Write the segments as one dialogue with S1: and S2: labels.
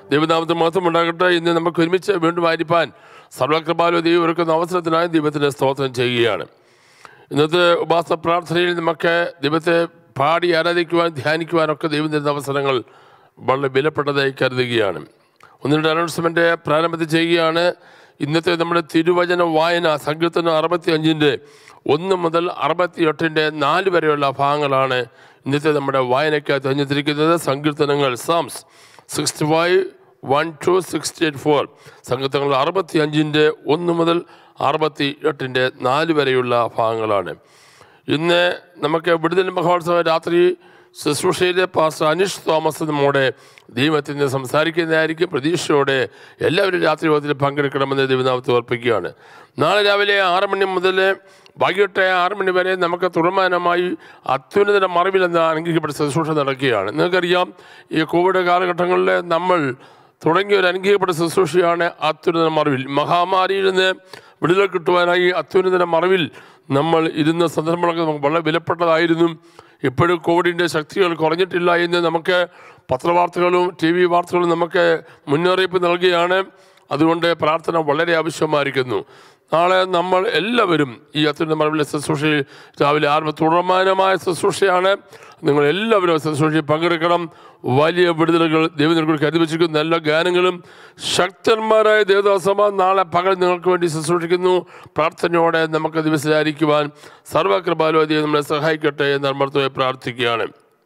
S1: ദൈവനാമത്തിന് മഹത്വം ഉണ്ടാകട്ടെ ഇന്ന് നമുക്ക് ഒരുമിച്ച് വീണ്ടും ആയിരിക്കാൻ സർവകൃപാലോ ദൈവം ഒരുക്കുന്ന അവസരത്തിനായി ദൈവത്തിന് സ്തോത്രം ചെയ്യുകയാണ് ഇന്നത്തെ ഉപാസ പ്രാർത്ഥനയിൽ നമുക്ക് ദൈവത്തെ പാടി ആരാധിക്കുവാൻ ധ്യാനിക്കുവാനൊക്കെ ദൈവം തരുന്ന അവസരങ്ങൾ വളരെ വിലപ്പെട്ടതായി കരുതുകയാണ് ഒന്നിൻ്റെ അനൗൺസ്മെൻ്റ് പ്രാരംഭത്തിൽ ചെയ്യുകയാണ് ഇന്നത്തെ നമ്മുടെ തിരുവചന വായന സങ്കീർത്തനം അറുപത്തി അഞ്ചിൻ്റെ ഒന്ന് മുതൽ അറുപത്തി എട്ടിൻ്റെ നാല് വരെയുള്ള ഭാഗങ്ങളാണ് ഇന്നത്തെ നമ്മുടെ വായനയ്ക്കായി തെരഞ്ഞെടുത്തിരിക്കുന്നത് സങ്കീർത്തനങ്ങൾ Psalms sixty five one two sixty eight four സങ്കീർത്തനങ്ങൾ അറുപത്തി അഞ്ചിൻ്റെ ഒന്ന് മുതൽ അറുപത്തി എട്ടിൻ്റെ നാല് വരെയുള്ള ഭാഗങ്ങളാണ് ഇന്ന് നമുക്ക് വിടുതൽ മഹോത്സവ രാത്രി ശുശ്രൂഷയിലെ പാസ്റ്റർ അനിഷ് തോമസ് നമ്മോടെ ദൈവത്തിൽ നിന്ന് സംസാരിക്കുന്നതായിരിക്കും പ്രതീക്ഷയോടെ എല്ലാവരും രാത്രി യോഗത്തിൽ പങ്കെടുക്കണമെന്ന് ദൈവനാമത്തെ ഓർപ്പിക്കുകയാണ് നാളെ രാവിലെ ആറ് മണി മുതൽ വൈകിട്ട് ആറ് മണി വരെ നമുക്ക് തുടർമാനമായി അത്യുന്നത മറവിലെന്ന അനുഗ്രഹിക്കപ്പെട്ട ശുശ്രൂഷ നടക്കുകയാണ് നിങ്ങൾക്കറിയാം ഈ കോവിഡ് കാലഘട്ടങ്ങളിൽ നമ്മൾ തുടങ്ങിയ ഒരു അനുഗ്രഹിക്കപ്പെട്ട ശുശ്രൂഷയാണ് അത്യുന്നത മറവിൽ മഹാമാരിയിൽ നിന്ന് വിടുതൽ കിട്ടുവാനായി അത്യുന്നത മറവിൽ നമ്മൾ ഇരുന്ന സന്ദർഭങ്ങളൊക്കെ നമുക്ക് വളരെ വിലപ്പെട്ടതായിരുന്നു ഇപ്പോഴും കോവിഡിൻ്റെ ശക്തികൾ കുറഞ്ഞിട്ടില്ല എന്ന് നമുക്ക് പത്രവാർത്തകളും ടി വി വാർത്തകളും നമുക്ക് മുന്നറിയിപ്പ് നൽകുകയാണ് അതുകൊണ്ട് പ്രാർത്ഥന വളരെ ആവശ്യമായിരിക്കുന്നു നാളെ നമ്മൾ എല്ലാവരും ഈ അത്യുന്നത മറവിലെ ശുശ്രൂഷയിൽ രാവിലെ ആറ് തുടർമാനമായ ശുശ്രൂഷയാണ് നിങ്ങൾ എല്ലാവരും ആ ശുശ്രൂഷയിൽ പങ്കെടുക്കണം വലിയ വിടുതലുകൾ ദൈവത്തിനെ കരുതിവച്ചിരിക്കുന്ന നല്ല ഗാനങ്ങളും ശക്തന്മാരായ ദേവദാസമ നാളെ പകൽ നിങ്ങൾക്ക് വേണ്ടി ശുശ്രൂഷിക്കുന്നു പ്രാർത്ഥനയോടെ നമുക്ക് ദിവസമായിരിക്കുവാൻ സർവകൃപാലോ ദൈവം നമ്മളെ സഹായിക്കട്ടെ എന്ന് നമ്മർത്തോയെ പ്രാർത്ഥിക്കുകയാണ്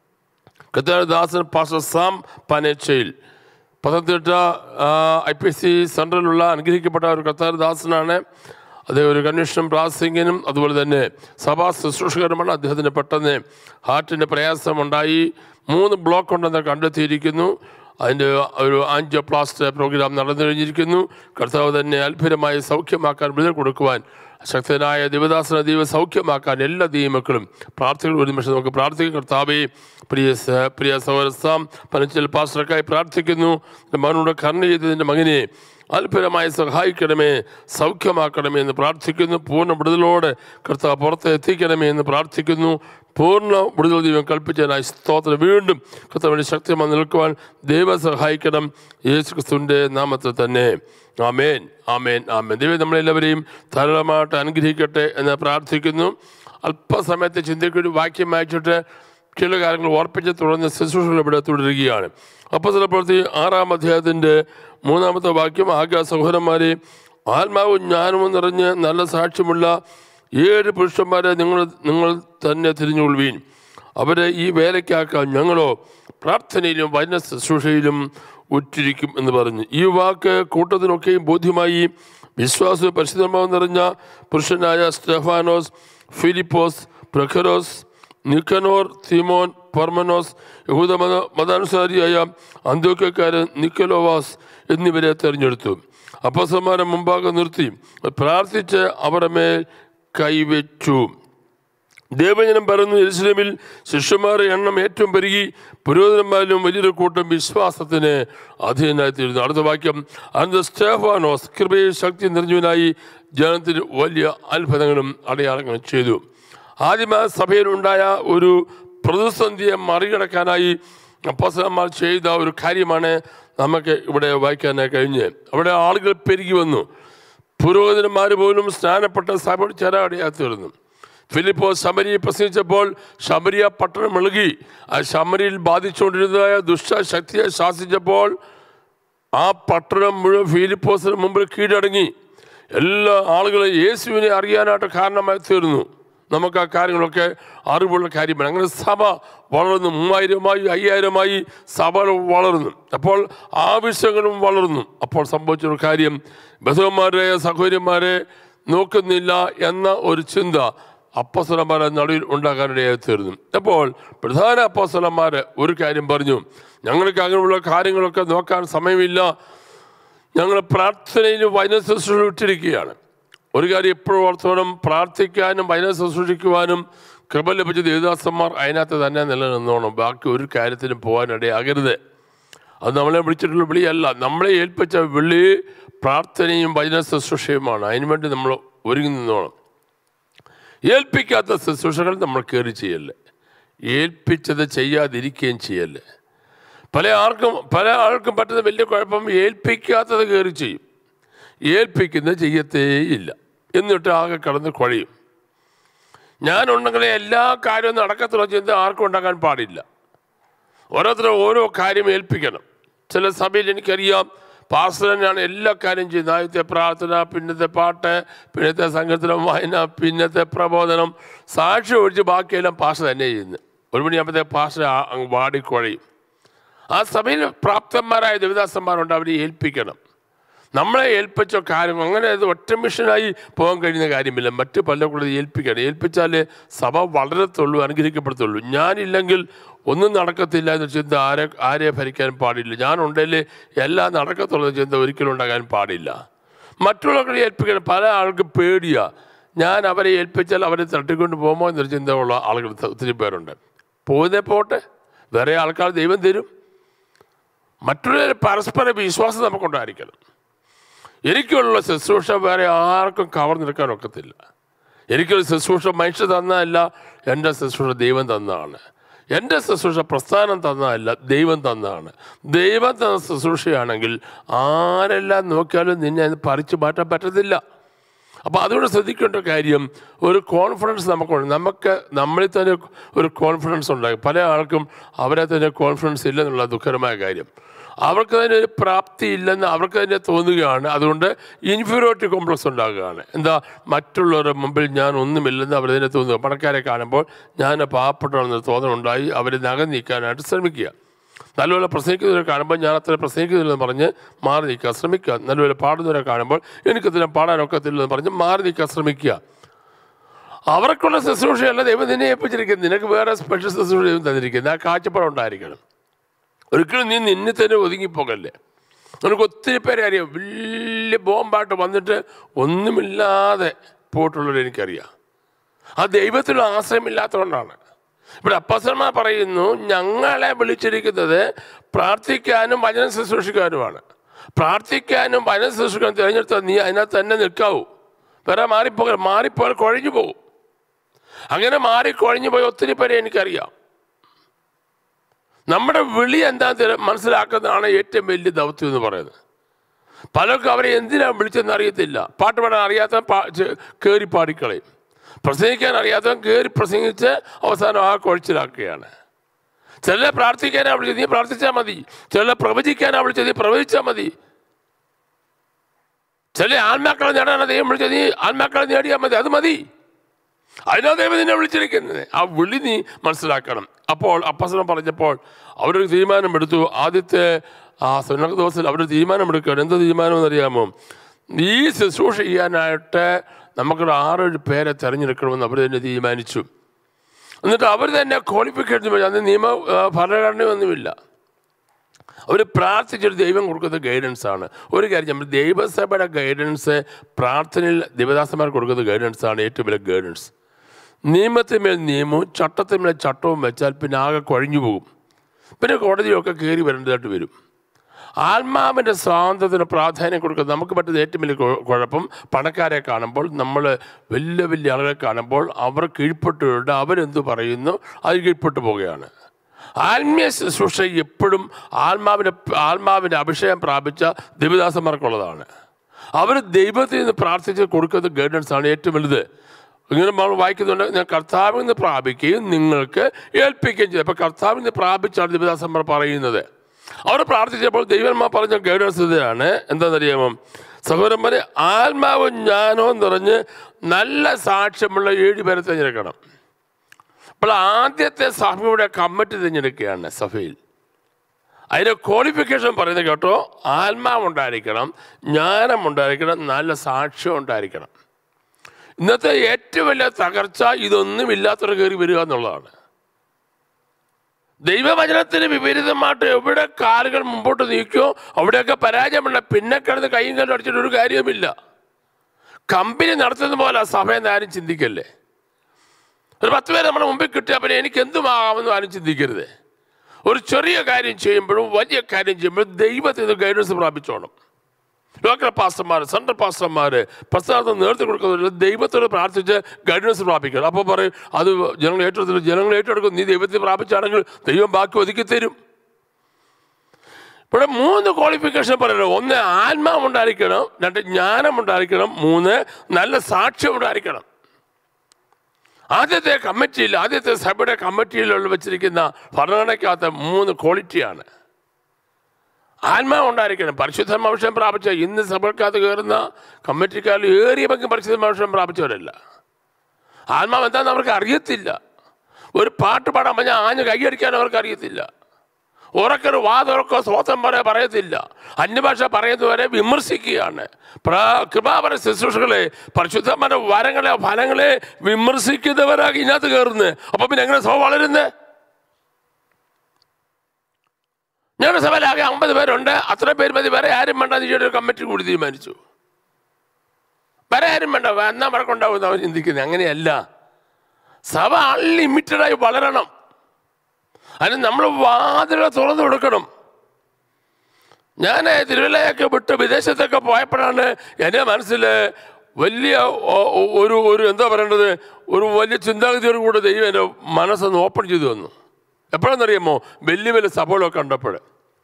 S1: കത്താരദാസൻ പാസ്റ്റർ സാം പനേച്ചയിൽ Pathanamthitta I P S C സെൻട്രലുള്ള അനുഗ്രഹിക്കപ്പെട്ട ഒരു കത്താരദാസനാണ് അദ്ദേഹം ഒരു കൺവെൻഷൻ പ്രാസിംഗിനും അതുപോലെ തന്നെ സഭാ ശുശ്രൂഷകരുമാണ് അദ്ദേഹത്തിന് പെട്ടെന്ന് ഹാർട്ടിൻ്റെ പ്രയാസമുണ്ടായി മൂന്ന് ബ്ലോക്ക് ഉണ്ടെന്ന് കണ്ടെത്തിയിരിക്കുന്നു അതിൻ്റെ ഒരു ആൻജിയോപ്ലാസ്റ്റ് പ്രോഗ്രാം നടന്നു കഴിഞ്ഞിരിക്കുന്നു കർത്താവ് തന്നെ അത്ഭുതമായി സൗഖ്യമാക്കാൻ വിടുതൽ കൊടുക്കുവാൻ ശക്തനായ ദിവദാസന ദൈവ സൗഖ്യമാക്കാൻ എല്ലാ ദൈവമക്കളും പ്രാർത്ഥികൾ ഒരു നിമിഷം നമുക്ക് പ്രാർത്ഥിക്കും കർത്താവെ പ്രിയ സ- പ്രിയ സൗരസാം പനച്ചിൽ പാസ്റ്റർക്കായി പ്രാർത്ഥിക്കുന്നു മകനോട് കർണ ചെയ്തതിൻ്റെ മകനെ അത്ഭുതമായി സഹായിക്കണമേ സൗഖ്യമാക്കണമേ എന്ന് പ്രാർത്ഥിക്കുന്നു പൂർണ്ണ വിടുതലോടെ കർത്താവ് പുറത്ത് എത്തിക്കണമേ എന്ന് പ്രാർത്ഥിക്കുന്നു പൂർണ്ണ വിടുതൽ ദൈവം കൽപ്പിച്ചതിനായി സ്തോത്രം വീണ്ടും കർത്താവിൻ്റെ ശക്തിമായി നിൽക്കുവാൻ ദൈവം സഹായിക്കണം യേശു ക്രിസ്തുവിൻ്റെ നാമത്തിൽ തന്നെ ആമേൻ ആമേൻ ആമേൻ ദൈവം നമ്മളെല്ലാവരെയും ധാരാളമായിട്ട് അനുഗ്രഹിക്കട്ടെ എന്ന് പ്രാർത്ഥിക്കുന്നു അല്പസമയത്തെ ചിന്തയ്ക്ക് ഒരു വാക്യം വായിച്ചിട്ട് ചില കാര്യങ്ങൾ ഓർപ്പിച്ച് തുടർന്ന് ശുശ്രൂഷകൾ ഇവിടെ തുടരുകയാണ് അപ്പോൾ ചില പ്രവൃത്തി ആറാം അധ്യായത്തിൻ്റെ മൂന്നാമത്തെ വാക്യം ആകെ സഹോദരന്മാരെ ആത്മാവും ജ്ഞാനവും നിറഞ്ഞ് നല്ല സാക്ഷ്യമുള്ള ഏഴ് പുരുഷന്മാരെ നിങ്ങൾ നിങ്ങൾ തന്നെ തിരിഞ്ഞുകൊള്ളുവീൻ അവരെ ഈ വേലയ്ക്കാക്കാൻ ഞങ്ങളോ പ്രാർത്ഥനയിലും വചന ശുശ്രൂഷയിലും ഉറ്റിരിക്കും എന്ന് പറഞ്ഞു ഈ വാക്ക് കൂട്ടത്തിനൊക്കെയും ബോധ്യമായി വിശ്വാസ പരിശുദ്ധമാവ് നിറഞ്ഞ പുരുഷനായ സ്റ്റെഫാനോസ് ഫിലിപ്പോസ് പ്രഖരോസ് നിക്കനോർ തിമോൻ പർമനോസ് യഹൂദ മത മതാനുസാരിയായ അന്ത്യോക്കാരൻ നിക്കലോവാസ് എന്നിവരെ തെരഞ്ഞെടുത്തു അപ്പസന്മാരെ മുമ്പാകെ നിർത്തി പ്രാർത്ഥിച്ച് അവരുടെ മേൽ കൈവച്ചു ദേവജനം പറയുന്നു യെരുസലേമിൽ ശിഷ്യന്മാരുടെ എണ്ണം ഏറ്റവും പെരുകി പുരോഹിതന്മാരിലും വലിയൊരു കൂട്ടം വിശ്വാസത്തിന് അധീനമായിത്തീരുന്നു അടുത്ത വാക്യം അന്ത സ്റ്റേഫാനോസ് കൃപയെ ശക്തി നിറഞ്ഞവനായി ജനത്തിന് വലിയ അത്ഭുതങ്ങളും അടയാളങ്ങളും ചെയ്തു ആദ്യമ സഭയിലുണ്ടായ ഒരു പ്രതിസന്ധിയെ മറികടക്കാനായി അപ്പസന്മാർ ചെയ്ത ഒരു കാര്യമാണ് നമുക്ക് ഇവിടെ വായിക്കാനായി കഴിഞ്ഞ് അവിടെ ആളുകൾ പെരുകി വന്നു പുരോഹിതന്മാർ പോലും സ്നാനപ്പെട്ട സഭയോട് ചേരാടിയായി തീർന്നു ഫിലിപ്പോ ശമരിയെ പ്രസംഗിച്ചപ്പോൾ ശമരിയ പട്ടണം ഇളകി ആ ശമരിയിൽ ബാധിച്ചുകൊണ്ടിരുന്നതായ ദുഷ്ടശക്തിയെ ശാസിച്ചപ്പോൾ ആ പട്ടണം മുഴുവൻ ഫിലിപ്പോസിന് മുമ്പിൽ കീഴടങ്ങി എല്ലാ ആളുകളും യേശുവിനെ അറിയാനായിട്ട് കാരണമായി തീർന്നു നമുക്ക് ആ കാര്യങ്ങളൊക്കെ അറിവുള്ള കാര്യമാണ് അങ്ങനെ സഭ വളർന്നു മൂവായിരമായി അയ്യായിരമായി സഭ വളർന്നു അപ്പോൾ ആവശ്യങ്ങളും വളർന്നു അപ്പോൾ സംഭവിച്ചൊരു കാര്യം ബന്ധവന്മാരെ സഹോദരന്മാരെ നോക്കുന്നില്ല എന്ന ഒരു ചിന്ത അപ്പസ്വലന്മാരെ നടുവിൽ ഉണ്ടാകാനിടയായി തീർന്നു അപ്പോൾ പ്രധാന അപ്പസ്വലന്മാർ ഒരു കാര്യം പറഞ്ഞു ഞങ്ങൾക്ക് അങ്ങനെയുള്ള കാര്യങ്ങളൊക്കെ നോക്കാൻ സമയമില്ല ഞങ്ങൾ പ്രാർത്ഥനയിലും വചന ശുശ്രൂഷ ഇട്ടിരിക്കുകയാണ് ഒരു കാര്യം എപ്പോഴും ഓർത്തോണം പ്രാർത്ഥിക്കാനും വചന ശുശ്രൂഷിക്കുവാനും കൃപ ലഭിച്ച ദേവദാസന്മാർ അതിനകത്ത് തന്നെ നിലനിന്നോണം ബാക്കി ഒരു കാര്യത്തിനും പോകാനിടയാകരുത് അത് നമ്മളെ വിളിച്ചിട്ടുള്ള വിളിയല്ല നമ്മളെ ഏൽപ്പിച്ച വിളി പ്രാർത്ഥനയും വചന ശുശ്രൂഷയുമാണ് അതിനുവേണ്ടി നമ്മൾ ഒരുങ്ങി നിന്നോണം ഏൽപ്പിക്കാത്ത ശുശ്രൂഷകൾ നമ്മൾ കയറി ചെയ്യല്ലേ ഏൽപ്പിച്ചത് ചെയ്യാതിരിക്കുകയും ചെയ്യല്ലേ പല ആർക്കും പല ആൾക്കും പറ്റുന്ന വലിയ കുഴപ്പം ഏൽപ്പിക്കാത്തത് കയറി ചെയ്യും ഏൽപ്പിക്കുന്നത് ചെയ്യത്തേയില്ല എന്നിട്ട് ആകെ കടന്ന് കുഴയും ഞാനുണ്ടെങ്കിൽ എല്ലാ കാര്യവും നടക്കത്തുള്ള ചിന്ത ആർക്കും ഉണ്ടാക്കാൻ പാടില്ല ഓരോരുത്തരും ഓരോ കാര്യം ഏൽപ്പിക്കണം ചില സഭയിൽ എനിക്കറിയാം പാസ്റ്ററിനാണ് എല്ലാ കാര്യം ചെയ്യുന്നത് ആദ്യത്തെ പ്രാർത്ഥന പിന്നത്തെ പാട്ട് പിന്നത്തെ സങ്കീർത്തനം വായന പിന്നത്തെ പ്രബോധനം സാക്ഷി ഒഴിച്ച് ബാക്കിയെല്ലാം പാസ്റ്റർ തന്നെ ചെയ്യുന്നത് ഒരു മണിയാകുമ്പോഴത്തെ പാസ്റ്റർ ആ- അങ്ങ് വാടിക്കുഴയും ആ സഭയിൽ പ്രാപ്തന്മാരായ ദേവദാസന്മാരുണ്ട് അവരെ ഏൽപ്പിക്കണം നമ്മളെ ഏൽപ്പിച്ച കാര്യം അങ്ങനെ അത് ഒറ്റ മിഷനായി പോകാൻ കഴിയുന്ന കാര്യമില്ല മറ്റ് പല കൂടെ ഏൽപ്പിക്കണം ഏൽപ്പിച്ചാലേ സഭ വളരത്തുള്ളൂ അനുഗ്രഹിക്കപ്പെടത്തുള്ളൂ ഞാനില്ലെങ്കിൽ ഒന്നും നടക്കത്തില്ല എന്ന ചിന്ത ആരെ ആരെ ഭരിക്കാൻ പാടില്ല ഞാനുണ്ടെങ്കിൽ എല്ലാം നടക്കത്തുള്ള ചിന്ത ഒരിക്കലും ഉണ്ടാകാൻ പാടില്ല മറ്റുള്ളവരെ ഏൽപ്പിക്കണം പല ആൾക്ക് പേടിയാ ഞാൻ അവരെ ഏൽപ്പിച്ചാൽ അവരെ തട്ടിക്കൊണ്ട് പോകുമോ എന്നൊരു ചിന്തയുള്ള ആളുകൾ ഒത്തിരി പേരുണ്ട് പോകുന്നേ പോട്ടെ വേറെ ആൾക്കാർ ദൈവം തരും മറ്റുള്ളവരെ പരസ്പര വിശ്വാസം നമുക്കുണ്ടായിരിക്കണം എനിക്കുള്ള ശുശ്രൂഷ വേറെ ആർക്കും കവർന്നെടുക്കാൻ ഒക്കത്തില്ല എനിക്കൊരു ശുശ്രൂഷ മനുഷ്യ തന്നതല്ല എൻ്റെ ശുശ്രൂഷ ദൈവം തന്നതാണ് എൻ്റെ ശുശ്രൂഷ പ്രസ്ഥാനം തന്നതല്ല ദൈവം തന്നതാണ് ദൈവം തന്ന ശുശ്രൂഷയാണെങ്കിൽ ആരെല്ലാം നോക്കിയാലും നിന്നെ അത് പറിച്ചു മാറ്റാൻ പറ്റത്തില്ല അപ്പോൾ അതുകൊണ്ട് ശ്രദ്ധിക്കേണ്ട കാര്യം ഒരു കോൺഫിഡൻസ് നമുക്കുണ്ട് നമുക്ക് നമ്മളിൽ തന്നെ ഒരു കോൺഫിഡൻസ് ഉണ്ടാകും പല ആൾക്കും അവരെ തന്നെ കോൺഫിഡൻസ് ഇല്ലെന്നുള്ള ദുഃഖകരമായ കാര്യം അവർക്ക് തന്നെ ഒരു പ്രാപ്തി ഇല്ലെന്ന് അവർക്ക് തന്നെ തോന്നുകയാണ് അതുകൊണ്ട് ഇൻഫീരിയോറിറ്റി കോംപ്ലക്സ് ഉണ്ടാകുകയാണ് എന്താ മറ്റുള്ളവരുടെ മുമ്പിൽ ഞാൻ ഒന്നുമില്ലെന്ന് അവർ തന്നെ തോന്നുക പണക്കാരെ കാണുമ്പോൾ ഞാൻ പാവപ്പെട്ടവണെന്ന് തോന്നലുണ്ടായി അവരെ നകം നീക്കാനായിട്ട് ശ്രമിക്കുക നല്ലപോലെ പ്രസംഗിക്കുന്നവരെ കാണുമ്പോൾ ഞാൻ അത്ര പ്രസംഗിക്കുന്നില്ലെന്ന് പറഞ്ഞ് മാറി നിൽക്കാൻ ശ്രമിക്കുക നല്ലപോലെ പാടുന്നവരെ കാണുമ്പോൾ എനിക്കതിനെ പാടാനൊക്കത്തില്ലെന്ന് പറഞ്ഞ് മാറി നിൽക്കാൻ ശ്രമിക്കുക അവർക്കുള്ള ശുശ്രൂഷയല്ല ദൈവം നിന്നെ ഏൽപ്പിച്ചിരിക്കുന്നത് നിനക്ക് വേറെ സ്പെഷ്യൽ ശുശ്രൂഷ ദൈവം തന്നിരിക്കുന്നത് ആ കാഴ്ചപ്പാട് ഉണ്ടായിരിക്കണം ഒരിക്കലും നീ നിന്നെ തന്നെ ഒതുങ്ങിപ്പോകല്ലേ നിനക്ക് ഒത്തിരി പേരെ അറിയാം വലിയ ബോംബായിട്ട് വന്നിട്ട് ഒന്നുമില്ലാതെ പോയിട്ടുള്ളവരെ എനിക്കറിയാം ആ ദൈവത്തിലുള്ള ആശ്രയമില്ലാത്തതുകൊണ്ടാണ് ഇവിടെ അപ്പസന്മാർ പറയുന്നു ഞങ്ങളെ വിളിച്ചിരിക്കുന്നത് പ്രാർത്ഥിക്കാനും വചനം ശുശ്രൂഷിക്കാനുമാണ് പ്രാർത്ഥിക്കാനും വചനം ശുശ്രൂഷിക്കാനും തിരഞ്ഞെടുത്താൽ നീ അതിനകത്ത് തന്നെ നിൽക്കാവൂ വേറെ മാറിപ്പോകൽ മാറിപ്പോയാൽ കുഴഞ്ഞു പോകും അങ്ങനെ മാറി കുഴഞ്ഞു പോയ ഒത്തിരി പേരെ എനിക്കറിയാം നമ്മുടെ വിളി എന്താ മനസ്സിലാക്കുന്നതാണ് ഏറ്റവും വലിയ ദൗത്യം എന്ന് പറയുന്നത് പലർക്കും അവരെ എന്തിനാണ് വിളിച്ചെന്ന് അറിയത്തില്ല പാട്ട് പാടാൻ അറിയാത്ത കയറി പാടിക്കളയും പ്രസംഗിക്കാൻ അറിയാത്തവൻ കയറി പ്രസംഗിച്ച് അവസാനം ആ കുഴച്ചിലാക്കുകയാണ് ചില പ്രാർത്ഥിക്കാനാ വിളിച്ചത് നീ പ്രാർത്ഥിച്ചാൽ മതി ചില പ്രവചിക്കാനാ വിളിച്ചത് നീ പ്രവചിച്ചാൽ മതി ചില ആത്മാക്കളെ നേടാനാണ് ദൈവം വിളിച്ചത് നീ ആത്മാക്കളെ നേടിയാൽ മതി അത് മതി അതിനാ ദൈവം നിന്നെ വിളിച്ചിരിക്കുന്നത് ആ വിളി നീ മനസ്സിലാക്കണം അപ്പോൾ അപ്പസനം പറഞ്ഞപ്പോൾ അവരൊരു തീരുമാനമെടുത്തു ആദ്യത്തെ ആ സുന്നക ദിവസത്തിൽ അവരൊരു തീരുമാനമെടുക്കുകയാണ് എന്ത് തീരുമാനം എന്നറിയാമോ ഈ ശുശ്രൂഷ ചെയ്യാനായിട്ട് നമുക്കൊരു ആറേഴ് പേരെ തിരഞ്ഞെടുക്കണമെന്ന് അവർ തന്നെ തീരുമാനിച്ചു എന്നിട്ട് അവർ തന്നെ ക്വാളിഫിക്കേഷൻ അന്ന് നിയമ ആ, ഭരണഘടനയൊന്നുമില്ല അവർ പ്രാർത്ഥിച്ചൊരു ദൈവം കൊടുക്കുന്ന ഗൈഡൻസ് ആണ് ഒരു കാര്യം നമ്മൾ ദൈവസഭയുടെ ഗൈഡൻസ് പ്രാർത്ഥനയിൽ ദേവദാസന്മാർ കൊടുക്കുന്ന ഗൈഡൻസ് ആണ് ഏറ്റവും വലിയ ഗൈഡൻസ് നിയമത്തിന്മേൽ നിയമവും ചട്ടത്തിന്മേൽ ചട്ടവും വെച്ചാൽ പിന്നെ ആകെ കുഴഞ്ഞു പോകും പിന്നെ കോടതിയൊക്കെ കയറി വരേണ്ടതായിട്ട് വരും ആത്മാവിൻ്റെ സ്വാതന്ത്ര്യത്തിന് പ്രാധാന്യം കൊടുക്കുന്നത് നമുക്ക് പറ്റുന്ന ഏറ്റവും വലിയ കുഴ- കുഴപ്പം പണക്കാരെ കാണുമ്പോൾ നമ്മൾ വലിയ വലിയ ആളുകളെ കാണുമ്പോൾ അവർ കീഴ്പ്പെട്ടുകൊണ്ട് അവരെന്ത് പറയുന്നു അത് കീഴ്പ്പെട്ടു പോവുകയാണ് ആത്മീയ ശുശ്രൂഷ എപ്പോഴും ആത്മാവിൻ്റെ ആത്മാവിൻ്റെ അഭിഷേകം പ്രാപിച്ച ദേവദാസന്മാർക്കുള്ളതാണ് അവർ ദൈവത്തിൽ നിന്ന് പ്രാർത്ഥിച്ച് കൊടുക്കുന്ന ഗൈഡൻസ് ആണ് ഏറ്റവും വലുത് ഇങ്ങനെ നമ്മൾ വായിക്കുന്നുണ്ട് ഞാൻ കർത്താവിൽ നിന്ന് പ്രാപിക്കുകയും നിങ്ങൾക്ക് ഏൽപ്പിക്കുകയും ചെയ്തു അപ്പോൾ കർത്താവിൽ നിന്ന് പ്രാപിച്ചാണ് ദേവദാസന്മാർ പറയുന്നത് അവർ പ്രാർത്ഥിച്ചപ്പോൾ ദൈവന്മാർ പറഞ്ഞ ഗൈഡൻസ് ഇതാണ് എന്താണെന്നറിയാമോ സഹോദരന്മാരെ ആത്മാവും ജ്ഞാനവും നിറഞ്ഞ് നല്ല സാക്ഷ്യമുള്ള ഏഴ് പേരെ തിരഞ്ഞെടുക്കണം അപ്പോൾ ആദ്യത്തെ സഭയുടെ കമ്മിറ്റി തിരഞ്ഞെടുക്കുകയാണ് സഭയിൽ അതിൻ്റെ ക്വാളിഫിക്കേഷൻ പറയുന്നത് കേട്ടോ ആത്മാവുണ്ടായിരിക്കണം ജ്ഞാനം ഉണ്ടായിരിക്കണം നല്ല സാക്ഷ്യം ഉണ്ടായിരിക്കണം ഇന്നത്തെ ഏറ്റവും വലിയ തകർച്ച ഇതൊന്നും ഇല്ലാത്തവർ കയറി വരിക എന്നുള്ളതാണ് ദൈവവചനത്തിന് വിപരീതമായിട്ട് എവിടെ കാലുകൾ മുമ്പോട്ട് നീക്കിയോ അവിടെയൊക്കെ പരാജയമുള്ള പിന്നെ കിടന്ന് കൈയും കണ്ടും അടിച്ചിട്ട് ഒരു കാര്യവുമില്ല കമ്പനി നടത്തുന്ന പോലെ സഭയെന്ന് ആരും ചിന്തിക്കല്ലേ ഒരു പത്ത് പേര് നമ്മുടെ മുമ്പിൽ കിട്ടിയാൽ പിന്നെ എനിക്ക് എന്തുമാകാമെന്ന് ആരും ചിന്തിക്കരുത് ഒരു ചെറിയ കാര്യം ചെയ്യുമ്പോഴും വലിയ കാര്യം ചെയ്യുമ്പോഴും ദൈവത്തിൽ നിന്ന് ഗൈഡൻസ് പ്രാപിച്ചോണം ലോക്കൽ പാസ്റ്റർമാർ സെൻട്രൽ പാസ്റ്റർമാർ പ്രസ്ഥാനത്ത് നേതൃത്വം കൊടുക്കുന്നവർ ദൈവത്തോട് പ്രാർത്ഥിച്ച് ഗൈഡൻസ് പ്രാപിക്കണം അപ്പോൾ പറയും അത് ജനങ്ങൾ ഏറ്റെടുത്തില്ല ജനങ്ങൾ ഏറ്റെടുക്കും നീ ദൈവത്തിൽ പ്രാപിച്ചാണെങ്കിൽ ദൈവം ബാക്കി ഒതുക്കി തരും ഇവിടെ മൂന്ന് ക്വാളിഫിക്കേഷൻ പറയുന്നത് ഒന്ന് ആത്മാവ് ഉണ്ടായിരിക്കണം രണ്ട് ജ്ഞാനം ഉണ്ടായിരിക്കണം മൂന്ന് നല്ല സാക്ഷ്യം ഉണ്ടായിരിക്കണം ആദ്യത്തെ കമ്മിറ്റിയിൽ ആദ്യത്തെ സഭയുടെ കമ്മിറ്റിയിലുള്ള വെച്ചിരിക്കുന്ന ഭരണഘടനയ്ക്കകത്ത് മൂന്ന് ക്വാളിറ്റിയാണ് ആത്മാവ് ഉണ്ടായിരിക്കണം പരിശുദ്ധമാംശം പ്രാപിച്ച ഇന്ന് സഭകൾക്കകത്ത് കയറുന്ന കമ്മിറ്റിക്കാരിൽ ഏറിയ പങ്കും പരിശുദ്ധമാംശം പ്രാപിച്ചവരല്ല ആത്മാവ് എന്താണെന്ന് അവർക്ക് അറിയത്തില്ല ഒരു പാട്ട് പാടാൻ പറഞ്ഞാൽ ആഞ്ഞ് കൈയടിക്കാൻ അവർക്ക് അറിയത്തില്ല ഉറക്കൊരു വാതുറക്കോ സ്വന്തം പറയാൻ പറയത്തില്ല അന്യഭാഷ പറയുന്നവരെ വിമർശിക്കുകയാണ് പ്ര- കൃപാപര ശുശ്രൂഷകളെ പരിശുദ്ധമായ വരങ്ങളെ ഫലങ്ങളെ വിമർശിക്കുന്നവരാಗಿ ഇതിനകത്ത് കയറുന്നത് അപ്പൊ പിന്നെ എങ്ങനെ സഭ വളരുന്നത് ഞങ്ങളുടെ സഭയിലാകെ അമ്പത് പേരുണ്ട് അത്ര പേര് മതി വേറെ ആരും വേണ്ട എന്ന് ഈയിടെ ഒരു കമ്മിറ്റി കൂടി തീരുമാനിച്ചു വേറെ ആരും വേണ്ട എന്നാ വഴക്കുണ്ടാവും അവർ ചിന്തിക്കുന്നത് അങ്ങനെയല്ല സഭ അൺലിമിറ്റഡായി വളരണം അതിന് നമ്മൾ വാതിലുകൾ തുറന്നു കൊടുക്കണം ഞാൻ തിരുവല്ലയൊക്കെ വിട്ട് വിദേശത്തൊക്കെ പോയപ്പോഴാണ് എൻ്റെ മനസ്സിൽ വലിയ ഒ- ഒ- ഒരു ഒരു എന്താ പറയേണ്ടത് ഒരു വലിയ ചിന്താഗതിയോട് കൂടെ ദൈവം എൻ്റെ മനസ്സൊന്ന് ഓപ്പൺ ചെയ്തു വന്നു എപ്പോഴെന്നറിയാമോ വലിയ വലിയ സഭകളൊക്കെ കണ്ടപ്പോൾ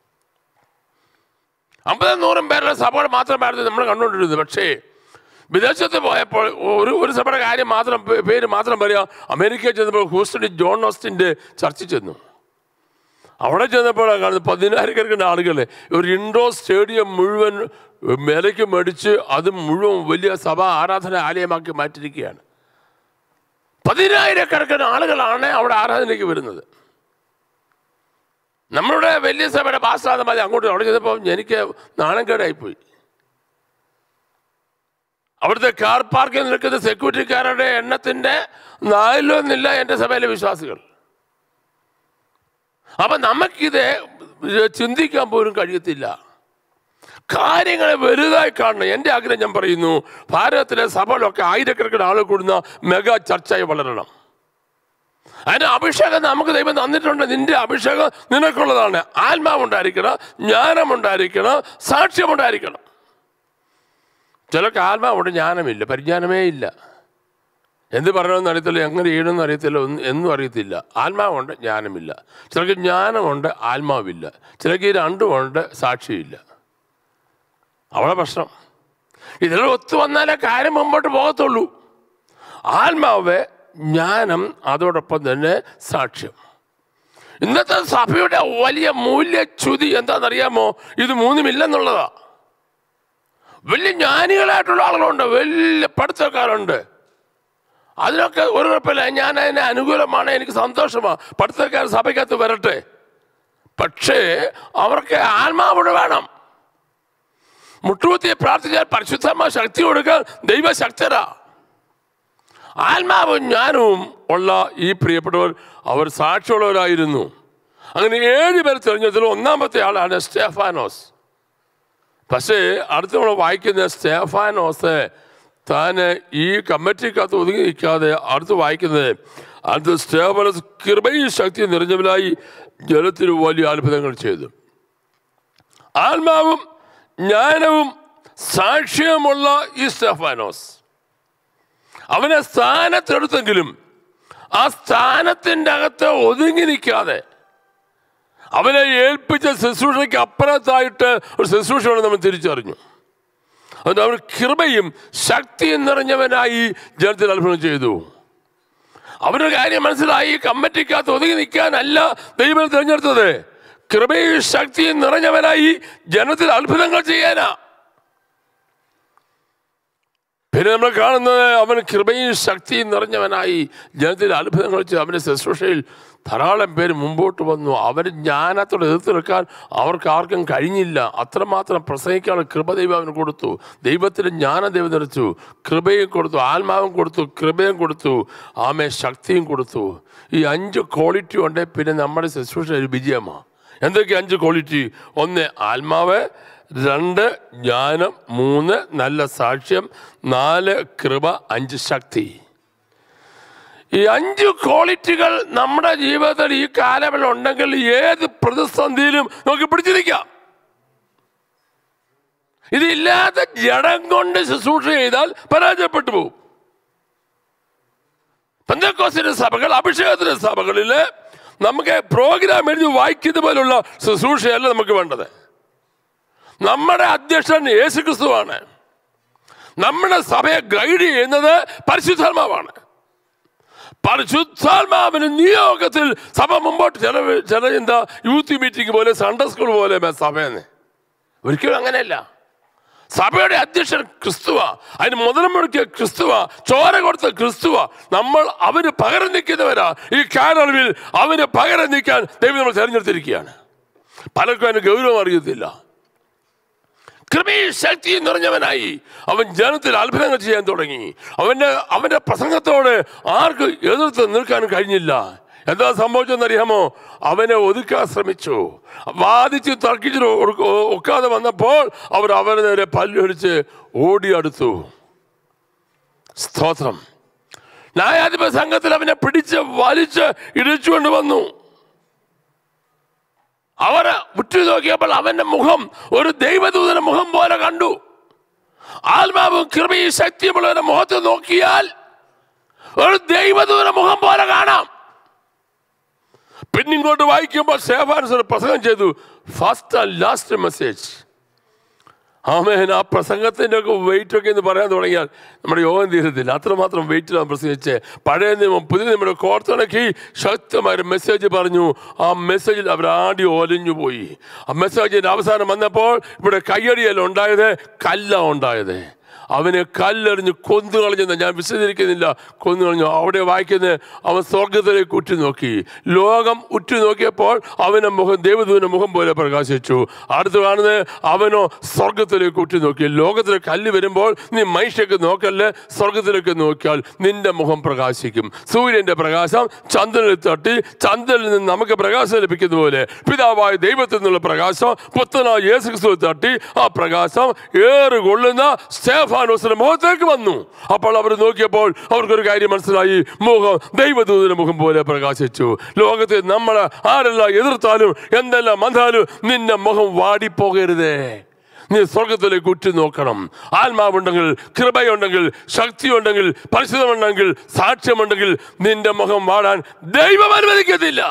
S1: അമ്പതും നൂറും പേരുടെ സഭകൾ മാത്രമായിരുന്നു നമ്മൾ കണ്ടുകൊണ്ടിരുന്നത് പക്ഷേ വിദേശത്ത് പോയപ്പോൾ ഒരു ഒരു സഭയുടെ കാര്യം മാത്രം പേ- പേര് മാത്രം പറയുക അമേരിക്കയിൽ ചെന്നപ്പോൾ ഹൂസ്റ്റണിൽ ജോൺ ഓസ്റ്റിൻ്റെ ചർച്ചിൽ ചെന്നു അവിടെ ചെന്നപ്പോഴാണ് കാണുന്നത് പതിനായിരക്കണക്കിന് ആളുകളെ ഒരു ഇൻഡോർ സ്റ്റേഡിയം മുഴുവൻ വിലയ്ക്ക് മേടിച്ച് അത് മുഴുവൻ വലിയ സഭ ആരാധന ആലയമാക്കി മാറ്റിയിരിക്കുകയാണ് പതിനായിരക്കണക്കിന് ആളുകളാണ് അവിടെ ആരാധനയ്ക്ക് വരുന്നത് നമ്മളുടെ വലിയ സഭയുടെ പാസ്റ്റാതെ മതി അങ്ങോട്ട് അവിടെ ചെന്നപ്പോൾ എനിക്ക് നാണംകേടായിപ്പോയി അവിടുത്തെ കാർ പാർക്കിൽ നിൽക്കുന്ന സെക്യൂരിറ്റിക്കാരുടെ എണ്ണത്തിന്റെ നാലിലൊന്നില്ല എൻ്റെ സഭയിലെ വിശ്വാസികൾ അപ്പൊ നമുക്കിത് ചിന്തിക്കാൻ പോലും കഴിയത്തില്ല കാര്യങ്ങളെ വലുതായി കാണണം എൻ്റെ ആഗ്രഹം ഞാൻ പറയുന്നു ഭാരതത്തിലെ സഭകളൊക്കെ ആയിരക്കണക്കിന് ആളുകൾ കൂടുന്ന മെഗാ ചർച്ചയായി വളരണം അതിന് അഭിഷേകം നമുക്ക് ദൈവം തന്നിട്ടുണ്ട് നിന്റെ അഭിഷേകം നിനക്കുള്ളതാണ് ആത്മാവുണ്ടായിരിക്കണം ജ്ഞാനമുണ്ടായിരിക്കണം സാക്ഷ്യമുണ്ടായിരിക്കണം ചിലർക്ക് ആത്മാവുണ്ട് ജ്ഞാനമില്ല പരിജ്ഞാനമേ ഇല്ല എന്ത് പറയണമെന്ന് അറിയത്തില്ല എങ്ങനെ ചെയ്യണമെന്ന് അറിയത്തില്ല ഒന്നും എന്നും അറിയത്തില്ല ആത്മാവുണ്ട് ജ്ഞാനമില്ല ചിലർക്ക് ജ്ഞാനമുണ്ട് ആത്മാവില്ല ചിലർക്ക് ഈ രണ്ടുമുണ്ട് സാക്ഷിയില്ല അവളെ പ്രശ്നം ഇതെല്ലാം ഒത്തു വന്നാലേ കാര്യം മുമ്പോട്ട് പോകത്തുള്ളൂ ആത്മാവ് ജ്ഞാനം അതോടൊപ്പം തന്നെ സാക്ഷ്യം ഇന്നത്തെ സഭയുടെ വലിയ മൂല്യച്യുതി എന്താണെന്നറിയാമോ ഇത് മൂന്നുമില്ലെന്നുള്ളതാ വലിയ ജ്ഞാനികളായിട്ടുള്ള ആളുകളുണ്ട് വലിയ പഠിത്തക്കാരുണ്ട് അതിനൊക്കെ ഒരു കുഴപ്പമില്ല ഞാൻ അതിന് അനുകൂലമാണ് എനിക്ക് സന്തോഷമാണ് പഠിത്തക്കാർ സഭയ്ക്കകത്ത് വരട്ടെ പക്ഷേ അവർക്ക് ആത്മാവിടെ വേണം മുട്ടുകുത്തി പ്രാർത്ഥിച്ചാൽ പരിശുദ്ധമായ ശക്തി കൊടുക്കാൻ ദൈവശക്തരാ ആത്മാവും ജ്ഞാനവും ഉള്ള ഈ പ്രിയപ്പെട്ടവർ അവർ സാക്ഷിയുള്ളവരായിരുന്നു അങ്ങനെ ഏഴ് പേർ തെരഞ്ഞെടുത്തതിൽ ഒന്നാമത്തെ ആളാണ് സ്റ്റെഫാനോസ് പക്ഷേ അടുത്ത് നമ്മൾ വായിക്കുന്ന സ്റ്റെഫാനോസ് താൻ ഈ കമ്മിറ്റിക്കകത്ത് ഒതുങ്ങി നിൽക്കാതെ അടുത്ത് വായിക്കുന്നത് അടുത്ത് സ്റ്റേഫനസ് കൃപയും ശക്തി നിറഞ്ഞവനായി ജലത്തിൽ വലിയ അത്ഭുതങ്ങൾ ചെയ്തു ആത്മാവും ജ്ഞാനവും സാക്ഷ്യമുള്ള ഈ സ്റ്റെഫാനോസ് അവനെ സ്ഥാനത്തെടുത്തെങ്കിലും ആ സ്ഥാനത്തിൻ്റെ അകത്ത് ഒതുങ്ങി നിൽക്കാതെ അവനെ ഏൽപ്പിച്ച ശുശ്രൂഷയ്ക്ക് അപ്പുറത്തായിട്ട് ഒരു ശുശ്രൂഷയാണ് നമ്മൾ തിരിച്ചറിഞ്ഞു അതുകൊണ്ട് അവൻ കൃപയും ശക്തിയും നിറഞ്ഞവനായി ജനത്തിൽ അത്ഭുതം ചെയ്തു അവനൊരു കാര്യം മനസ്സിലായി കമ്മിറ്റിക്കകത്ത് ഒതുങ്ങി നിൽക്കാനല്ല ദൈവം തിരഞ്ഞെടുത്തത് കൃപയും ശക്തിയും നിറഞ്ഞവനായി ജനത്തിൽ അത്ഭുതങ്ങൾ ചെയ്യാനാ പിന്നെ നമ്മൾ കാണുന്നത് അവൻ കൃപയും ശക്തിയും നിറഞ്ഞവനായി ജനത്തിൽ അത്ഭുതങ്ങൾ ചെയ്തു അവൻ്റെ ശുശ്രൂഷയിൽ ധാരാളം പേര് മുമ്പോട്ട് വന്നു അവർ ജ്ഞാനത്തോട് എതിർത്ത് നിൽക്കാൻ അവർക്ക് ആർക്കും കഴിഞ്ഞില്ല അത്രമാത്രം പ്രസംഗിക്കാനുള്ള കൃപ ദൈവം അവന് കൊടുത്തു ദൈവത്തിന് ജ്ഞാനം ദൈവം നിറച്ചു കൃപയും കൊടുത്തു ആത്മാവും കൊടുത്തു കൃപയും കൊടുത്തു ആമെ ശക്തിയും കൊടുത്തു ഈ അഞ്ച് ക്വാളിറ്റി ഉണ്ട് പിന്നെ നമ്മുടെ ശുശ്രൂഷ ഒരു വിജയമാണ് എന്തൊക്കെ അഞ്ച് ക്വാളിറ്റി ഒന്ന് ആത്മാവ് രണ്ട് ജ്ഞാനം മൂന്ന് നല്ല സാക്ഷ്യം നാല് കൃപ അഞ്ച് ശക്തി ഈ അഞ്ച് ക്വാളിറ്റികൾ നമ്മുടെ ജീവിതത്തിൽ ഈ കാലങ്ങളിൽ ഉണ്ടെങ്കിൽ ഏത് പ്രതിസന്ധിയിലും നമുക്ക് പിടിച്ചിരിക്കാം ഇതില്ലാത്ത ജഡം കൊണ്ട് ശുശ്രൂഷ ചെയ്താൽ പരാജയപ്പെട്ടു പോകും പെന്തക്കോസിന്റെ സഭകൾ അഭിഷേകത്തിന്റെ സഭകളിൽ നമുക്ക് പ്രോഗ്രാം എഴുതി വായിക്കുന്ന പോലുള്ള ശുശ്രൂഷയല്ല നമുക്ക് വേണ്ടത് നമ്മുടെ അധ്യക്ഷൻ യേശു ക്രിസ്തുവാണ് നമ്മുടെ സഭയെ ഗൈഡ് ചെയ്യുന്നത് പരിശുദ്ധാത്മാവാണ് പരിശുദ്ധാത്മാവിന് നിയോഗത്തിൽ സഭ മുമ്പോട്ട് ചില ചില എന്താ യൂത്ത് മീറ്റിംഗ് പോലെ സൺഡേ സ്കൂൾ പോലെ സഭയെന്ന് ഒരിക്കലും അങ്ങനെയല്ല സഭയുടെ അധ്യക്ഷൻ ക്രിസ്തുവ അതിന് മുതലം മുടക്കിയ ക്രിസ്തുവ ചോര കൊടുത്ത ക്രിസ്തുവ നമ്മൾ അവന് പകരം നിൽക്കുന്നവരാ ഈ കാലയളവിൽ അവന് പകരം നിൽക്കാൻ ദൈവം നമ്മൾ തിരഞ്ഞെടുത്തിരിക്കുകയാണ് പലർക്കും അതിന് ഗൗരവം അറിയത്തില്ല കൃപയും ശക്തി നിറഞ്ഞവനായി അവൻ ജനത്തിൽ അത്ഭുതങ്ങൾ ചെയ്യാൻ തുടങ്ങി അവന്റെ അവന്റെ പ്രസംഗത്തോട് ആർക്ക് എതിർത്ത് നിൽക്കാൻ കഴിഞ്ഞില്ല എന്താ സംഭവിച്ചെന്നറിയാമോ അവനെ ഒതുക്കാൻ ശ്രമിച്ചു വാദിച്ച് തർക്കിച്ച് ഒടുക്ക- ഒക്കാതെ വന്നപ്പോൾ അവർ അവന് നേരെ പല്ലൊടിച്ച് ഓടിയടുത്തു സ്തോത്രം ന്യായാധിപ സംഘത്തിൽ അവനെ പിടിച്ച് വലിച്ച് ഇടിച്ചുകൊണ്ട് വന്നു അവര് ഉറ്റു നോക്കിയപ്പോൾ അവന്റെ മുഖം ഒരു ദൈവദൂതന്റെ മുഖം പോലെ കണ്ടു ആത്മാവും കൃപയും ശക്തിയുമുള്ളവരുടെ മുഖത്ത് നോക്കിയാൽ ഒരു ദൈവദൂതന്റെ മുഖം പോലെ കാണാം പിന്നിങ്ങോട്ട് വായിക്കുമ്പോൾ സേവാൻസ് ഒരു പ്രസംഗം ചെയ്തു ഫസ്റ്റ് ആൻഡ് ലാസ്റ്റ് മെസ്സേജ് ആമേൻ ആ പ്രസംഗത്തിൻ്റെ ഒക്കെ വെയിറ്റ് ഒക്കെ എന്ന് പറയാൻ തുടങ്ങിയാൽ നമ്മുടെ യോഗം തീരത്തില്ല അത്രമാത്രം വെയിറ്റിലാണ് പ്രസംഗിച്ച് പഴയ നിയമം പുതിയ നിയമം കോർത്തിണക്കി ശക്തമായ ഒരു മെസ്സേജ് പറഞ്ഞു ആ മെസ്സേജിൽ അവർ ആടി ഒലിഞ്ഞു പോയി ആ മെസ്സേജിൻ്റെ അവസാനം വന്നപ്പോൾ ഇവിടെ കയ്യടിയല്ല ഉണ്ടായത് കല്ല ഉണ്ടായത് അവനെ കല്ലെറിഞ്ഞ് കൊന്നു കളഞ്ഞെന്ന് ഞാൻ വിശദീകരിക്കുന്നില്ല കൊന്നു കളഞ്ഞു അവിടെ വായിക്കുന്നത് അവൻ സ്വർഗത്തിലേക്ക് ഉറ്റുനോക്കി ലോകം ഉറ്റുനോക്കിയപ്പോൾ അവന്റെ മുഖം ദേവദൂവിന്റെ മുഖം പോലെ പ്രകാശിച്ചു അടുത്ത് കാണുന്നത് അവനോ സ്വർഗത്തിലേക്ക് ഉറ്റുനോക്കി ലോകത്തിലെ കല്ല് വരുമ്പോൾ നീ മനുഷ്യക്ക് നോക്കല്ലേ സ്വർഗത്തിലേക്ക് നോക്കിയാൽ നിന്റെ മുഖം പ്രകാശിക്കും സൂര്യന്റെ പ്രകാശം ചന്ദ്രനിൽ തട്ടി ചന്ദ്രനിൽ നിന്ന് നമുക്ക് പ്രകാശം ലഭിക്കുന്ന പോലെ പിതാവായ ദൈവത്തിൽ നിന്നുള്ള പ്രകാശം പുത്തനായ യേശു ക്രിസ്തു തട്ടി ആ പ്രകാശം ഏറ് കൊള്ളുന്ന സ്റ്റേഫാനോസിന്റെ മുഖത്തേക്ക് വന്നു അപ്പോൾ അവർ നോക്കിയപ്പോൾ അവർക്കൊരു കാര്യം മനസ്സിലായി മുഖം ദൈവദൂതന്റെ മുഖം പോലെ പ്രകാശിച്ചു ലോകത്തെ നമ്മൾ ആരെല്ലാം എതിർത്താലും എന്തെല്ലാം വന്നാലും നിന്റെ മുഖം വാടിപ്പോകരുതേ നീ സ്വർഗത്തിലേക്ക് ഉറ്റു നോക്കണം ആത്മാവുണ്ടെങ്കിൽ കൃപയുണ്ടെങ്കിൽ ശക്തിയുണ്ടെങ്കിൽ പരിശുദ്ധമുണ്ടെങ്കിൽ സാക്ഷ്യമുണ്ടെങ്കിൽ നിന്റെ മുഖം വാടാൻ ദൈവം അനുവദിക്കത്തില്ല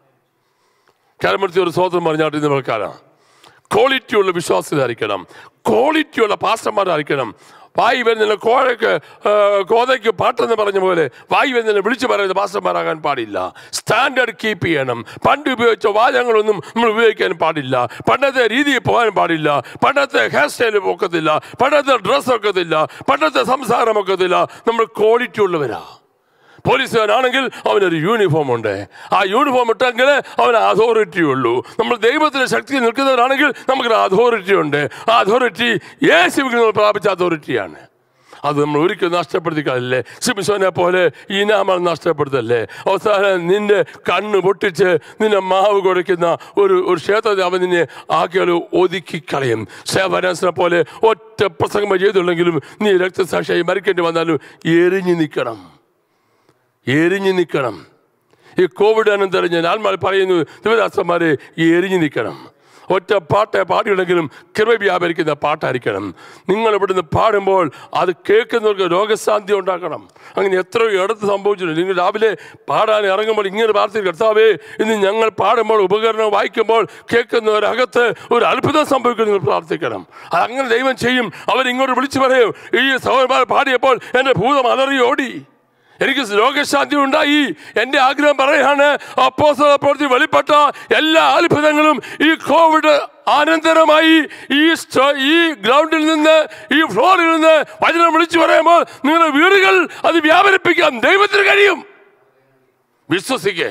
S1: കരമർത്തി ഒരു സ്വതന്ത്രം പറഞ്ഞാട്ട് ഇന്ന് കേൾക്കാനാണ് ക്വാളിറ്റിയുള്ള വിശ്വാസത്തിലായിരിക്കണം ക്വാളിറ്റിയുള്ള പാസ്റ്റർമാരായിരിക്കണം വായി വരുന്നില്ല കോഴയ്ക്ക് ആ, കോതയ്ക്ക് പാട്ടെന്ന് പറഞ്ഞ പോലെ വായി വരുന്നില്ല വിളിച്ചു പറയുന്ന പാസ്റ്റർമാരാകാൻ പാടില്ല സ്റ്റാൻഡേർഡ് കീപ്പ് ചെയ്യണം പണ്ട് ഉപയോഗിച്ച വാചകങ്ങളൊന്നും നമ്മൾ ഉപയോഗിക്കാൻ പാടില്ല പണ്ടത്തെ രീതിയിൽ പോകാൻ പാടില്ല പണ്ടത്തെ ഹെയർ സ്റ്റൈൽ ഒക്കത്തില്ല പണ്ടത്തെ ഡ്രസ്സ് ഒക്കത്തില്ല പണ്ടത്തെ സംസാരം ഒക്കത്തില്ല നമ്മൾ ക്വാളിറ്റി ഉള്ളവരാ പോലീസുകാരാണെങ്കിൽ അവനൊരു യൂണിഫോം ഉണ്ട് ആ യൂണിഫോം ഇട്ടെങ്കിൽ അവന് അതോറിറ്റി ഉള്ളൂ നമ്മൾ ദൈവത്തിന്റെ ശക്തി നിൽക്കുന്നവരാണെങ്കിൽ നമുക്കൊരു അതോറിറ്റി ഉണ്ട് ആ അതോറിറ്റി യേശുവിൽ നിന്ന് പ്രാപിച്ച അതോറിറ്റിയാണ് അത് നമ്മൾ ഒരിക്കലും നഷ്ടപ്പെടുത്തിക്കാറില്ലേ ശിംസോനെ പോലെ ഈ നാമം നഷ്ടപ്പെടുത്തല്ലേ അവസാനം നിന്റെ കണ്ണ് പൊട്ടിച്ച് നിന്നെ മാവ് കുഴയ്ക്കുന്ന ഒരു ഒരു ക്ഷേത്രത്തിൽ അവൻ നിന്നെ ആക്കിയാൽ ഒതുക്കി കളയും സേവനാസിനെ പോലെ ഒറ്റ പ്രസംഗം ചെയ്തുള്ളെങ്കിലും നീ രക്തസാക്ഷിയായി മരിക്കേണ്ടി വന്നാലും എരിഞ്ഞു നിൽക്കണം എരിഞ്ഞു നിൽക്കണം ഈ കോവിഡ് അനന്തരം ഞാൻ ആത്മാൽ പറയുന്നു ദിവദാസന്മാരെ ഈ എരിഞ്ഞു നിൽക്കണം ഒറ്റ പാട്ടെ പാടിയുണ്ടെങ്കിലും കൃപ വ്യാപരിക്കുന്ന പാട്ടായിരിക്കണം നിങ്ങൾ ഇവിടുന്ന് പാടുമ്പോൾ അത് കേൾക്കുന്നവർക്ക് രോഗശാന്തി ഉണ്ടാക്കണം അങ്ങനെ എത്രയോ ഇടത്ത് സംഭവിച്ചിട്ടുണ്ട് നിങ്ങൾ രാവിലെ പാടാൻ ഇറങ്ങുമ്പോൾ ഇങ്ങനെ പ്രാർത്ഥിക്കും കർത്താവേ ഇന്ന് ഞങ്ങൾ പാടുമ്പോൾ ഉപകരണം വായിക്കുമ്പോൾ കേൾക്കുന്നവരകത്ത് ഒരു അത്ഭുതം സംഭവിക്കും നിങ്ങൾ പ്രാർത്ഥിക്കണം അത് അങ്ങനെ ദൈവം ചെയ്യും അവരിങ്ങോട്ട് വിളിച്ചു പറയും ഈ സഹോദരന്മാർ പാടിയപ്പോൾ എൻ്റെ ഭൂതം അലറി ഓടി എനിക്ക് രോഗശാന്തി ഉണ്ടായി എൻ്റെ ആഗ്രഹം പറയാണ് അപ്പോസ്തല പ്രവൃത്തി വെളിപ്പെട്ട എല്ലാ അത്ഭുതങ്ങളും ഈ കോവിഡ് അനന്തരമായി ഈ സ്റ്റ- ഈ ഗ്രൗണ്ടിൽ നിന്ന് ഈ ഫ്ലോറിൽ നിന്ന് വചനം വിളിച്ചു പറയുമ്പോൾ നിങ്ങളുടെ വീടുകൾ അത് വ്യാപരിപ്പിക്കാൻ ദൈവത്തിന് കഴിയും വിശ്വസിക്കേ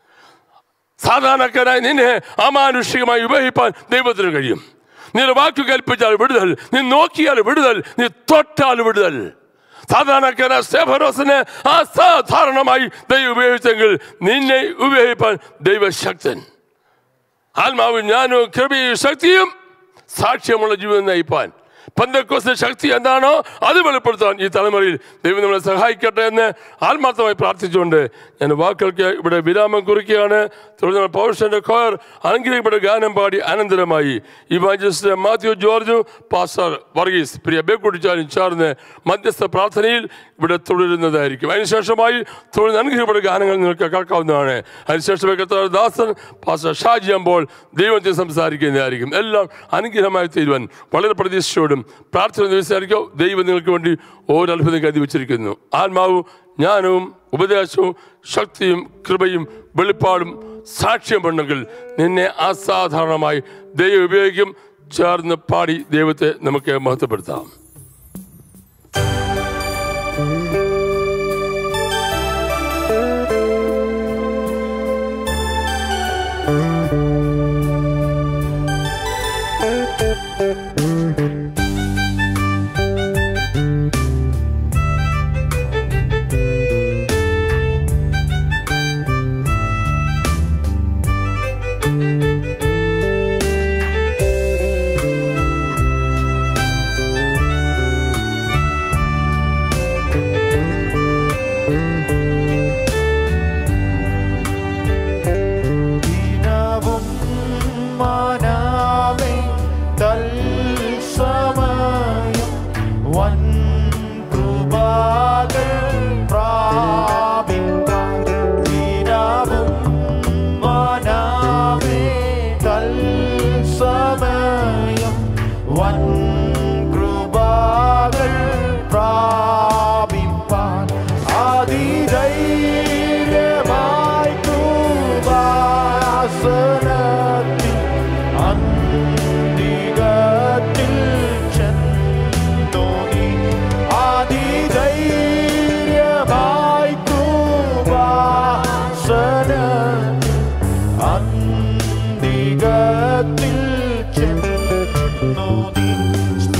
S1: സാധാരണക്കാരായി നിന്നെ അമാനുഷികമായി ഉപയോഗിപ്പാൻ ദൈവത്തിന് കഴിയും നീ വാക്കു കൽപ്പിച്ചാൽ വിടുതൽ നീ നോക്കിയാൽ വിടുതൽ നീ തൊട്ടാൽ വിടുതൽ സാധാരണക്കാര സ്റ്റെഫനോസിനെ അസാധാരണമായി ദൈവം ഉപയോഗിച്ചെങ്കിൽ നിന്നെ ഉപയോഗിപ്പാൻ ദൈവശക്തൻ ആത്മാവും ഞാനും കൃപയും ശക്തിയും സാക്ഷ്യമുള്ള ജീവിതം നയിപ്പാൻ പന്തക്കോസിന്റെ ശക്തി എന്താണോ അത് വെളിപ്പെടുത്താൻ ഈ തലമുറയിൽ ദൈവം നമ്മളെ സഹായിക്കട്ടെ എന്ന് ആത്മാർത്ഥമായി പ്രാർത്ഥിച്ചുകൊണ്ട് ഞാൻ വാക്കുകൾക്ക് ഇവിടെ വിരാമം കുറിക്കുകയാണ് തുടർന്ന് പൗരുഷന്റെ കോയർ അനുഗ്രഹിക്കപ്പെട്ട ഗാനം പാടി അനന്തരമായി ഇവാഞ്ചലിസ്റ്റ് മാത്യു ജോർജും പാസ്റ്റർ വർഗീസ് പ്രിയ ബേക്കുടിച്ചാലും ചേർന്ന് മധ്യസ്ഥ പ്രാർത്ഥനയിൽ ഇവിടെ തുടരുന്നതായിരിക്കും അതിനുശേഷമായി തുടർന്ന് അനുഗ്രഹിക്കപ്പെട്ട ഗാനങ്ങൾ നിങ്ങൾക്ക് കേൾക്കാവുന്നതാണ് അതിനുശേഷം കർത്താവ് ദാസൻ പാസ്റ്റർ ഷാജി അമ്പോൾ ദൈവത്തെ സംസാരിക്കുന്നതായിരിക്കും എല്ലാം അനുഗ്രഹമായി തീരുവാൻ വളരെ പ്രതീക്ഷയോടും പ്രാർത്ഥന ദിവസമായിരിക്കും ദൈവം നിങ്ങൾക്ക് വേണ്ടി ഓരോ അത്ഭുതം കരുതി വെച്ചിരിക്കുന്നു ആത്മാവും ജ്ഞാനവും ഉപദേശവും ശക്തിയും കൃപയും വെളിപ്പാടും സാക്ഷ്യമുണ്ടെങ്കിൽ നിന്നെ അസാധാരണമായി ദൈവം ഉപയോഗിക്കും ചേർന്ന് പാടി ദൈവത്തെ നമുക്ക് മഹത്വപ്പെടുത്താം
S2: ദിനവും മാനാവേ തൽസമയം വൻ കൃപാകൾ പ്രാപിപ്പാൻ. ദിനവും മാനാവേ തൽസമയം വൻ കൃപാകൾ പ്രാപിപ്പാൻ. അതിധൈര്യമായി കൃപാസനത്തിൽ അന്തികത്തിൽ ചെന്നു നീ. അതിധൈര്യമായി കൃപാസനത്തിൽ അന്തികത്തിൽ ചെന്നു നീ.